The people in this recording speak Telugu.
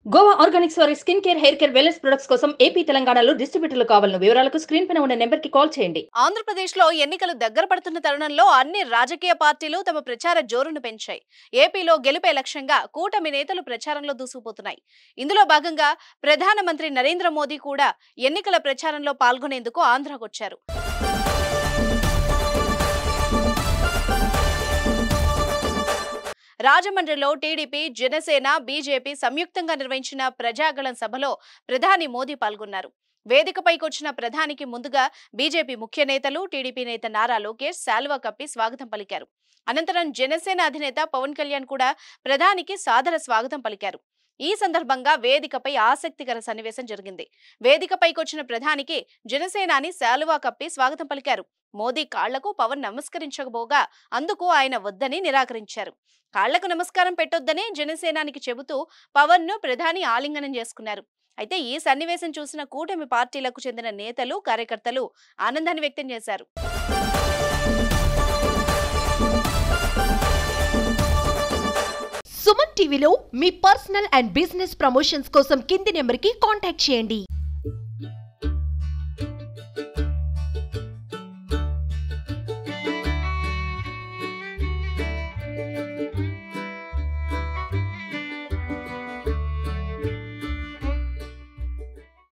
గోవా ఆర్గానిక్స్ వారి skin care hair care wellness products కోసం ఏపీ తెలంగాణలో డిస్ట్రిబ్యూటర్లు కావాలను వివరాలకు స్క్రీన్ పైన ఉన్న నెంబర్ కి కాల్ చేయండి ఆంధ్రప్రదేశ్లో ఎన్నికలు దగ్గర పడుతున్న తరుణంలో అన్ని రాజకీయ పార్టీలు తమ ప్రచార జోరును పెంచాయి ఏపీలో గెలిపే లక్ష్యంగా కూటమి నేతలు ప్రచారంలో దూసుకుపోతున్నాయి ఇందులో భాగంగా ప్రధానమంత్రి నరేంద్ర మోదీ కూడా ఎన్నికల ప్రచారంలో పాల్గొనేందుకు ఆంధ్రాకొచ్చారు రాజమండ్రిలో టీడీపీ జనసేన బీజేపీ సంయుక్తంగా నిర్వహించిన ప్రజాగళం సభలో ప్రధాని మోదీ పాల్గొన్నారు వేదికపైకి వచ్చిన ప్రధానికి ముందుగా బీజేపీ ముఖ్య నేతలు టీడీపీ నేత నారా లోకేష్ శాలువా కప్పి స్వాగతం పలికారు అనంతరం జనసేన అధినేత పవన్ కళ్యాణ్ కూడా ప్రధానికి సాదర స్వాగతం పలికారు ఈ సందర్భంగా వేదికపై ఆసక్తికర సన్నివేశం జరిగింది వేదికపైకి వచ్చిన ప్రధానికి జనసేనాని శాలువా కప్పి స్వాగతం పలికారు మోదీ కాళ్లకు పవన్ నమస్కరించకపోగా అందుకు ఆయన వద్దని నిరాకరించారు కాళ్లకు నమస్కారం పెట్టొద్దని జనసేనానికి చెబుతూ పవన్ ను ప్రధాని ఆలింగనం చేసుకున్నారు అయితే ఈ సన్నివేశం చూసిన కూటమి పార్టీలకు చెందిన నేతలు కార్యకర్తలు ఆనందాన్ని వ్యక్తం చేశారు సుమన్ టీవీలో మీ పర్సనల్ అండ్ బిజినెస్ ప్రమోషన్స్ కోసం కింది నెంబర్కి కాంటాక్ట్ చేయండి